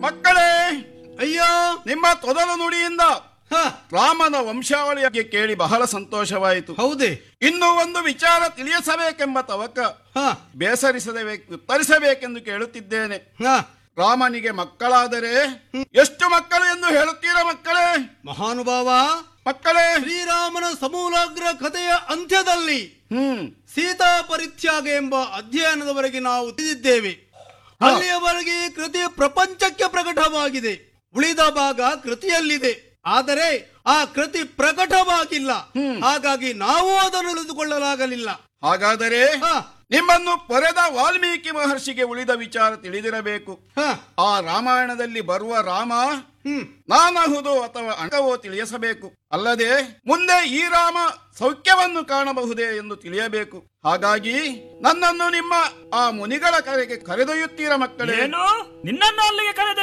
ಮಕ್ಕಳೇ ಅಯ್ಯೋ ನಿಮ್ಮ ತೊದಲು ನುಡಿಯಿಂದ ಹ ರಾಮನ ವಂಶಾವಳಿಯ ಕೇಳಿ ಬಹಳ ಸಂತೋಷವಾಯಿತು ಹೌದೇ ಇನ್ನೂ ಒಂದು ವಿಚಾರ ತಿಳಿಸಬೇಕೆಂಬ ತವಕ ಹ ಬೇಸರಿಸದೆ ಉತ್ತರಿಸಬೇಕೆಂದು ಕೇಳುತ್ತಿದ್ದೇನೆ ಹ ರಾಮನಿಗೆ ಮಕ್ಕಳಾದರೆ ಎಷ್ಟು ಮಕ್ಕಳು ಎಂದು ಹೇಳುತ್ತೀರಾ ಮಕ್ಕಳೇ ಮಹಾನುಭಾವ ಮಕ್ಕಳೇ ಶ್ರೀರಾಮನ ಸಮೂಲಾಗ್ರ ಕಥೆಯ ಅಂತ್ಯದಲ್ಲಿ ಹ್ಮ್ ಸೀತಾ ಪರಿತ್ಯಾಗ ಎಂಬ ಅಧ್ಯಯನದವರೆಗೆ ನಾವು ತಿಳಿದಿದ್ದೇವೆ ಅಲ್ಲಿಯವರೆಗೆ ಈ ಕೃತಿ ಪ್ರಪಂಚಕ್ಕೆ ಪ್ರಕಟವಾಗಿದೆ ಉಳಿದ ಭಾಗ ಕೃತಿಯಲ್ಲಿದೆ ಆದರೆ ಆ ಕೃತಿ ಪ್ರಕಟವಾಗಿಲ್ಲ ಹಾಗಾಗಿ ನಾವು ಅದನ್ನು ಉಳಿದುಕೊಳ್ಳಲಾಗಲಿಲ್ಲ ಹಾಗಾದರೆ ಹ, ನಿಮ್ಮನ್ನು ಪೊರೆದ ವಾಲ್ಮೀಕಿ ಮಹರ್ಷಿಗೆ ಉಳಿದ ವಿಚಾರ ತಿಳಿದಿರಬೇಕು ಹ, ಆ ರಾಮಾಯಣದಲ್ಲಿ ಬರುವ ರಾಮ ಹ್ಮ್ ನಾನಹುದು ಅಥವಾ ಅಣಕವೋ ತಿಳಿಸಬೇಕು ಅಲ್ಲದೆ ಮುಂದೆ ಈ ರಾಮ ಸೌಖ್ಯವನ್ನು ಕಾಣಬಹುದೇ ಎಂದು ತಿಳಿಯಬೇಕು ಹಾಗಾಗಿ ನನ್ನನ್ನು ನಿಮ್ಮ ಆ ಮುನಿಗಳ ಕರೆಗೆ ಕರೆದೊಯ್ಯುತ್ತೀರ ಮಕ್ಕಳೇ ಏನು ನಿನ್ನನ್ನು ಅಲ್ಲಿಗೆ ಕರೆದೊಯ್ಯುವ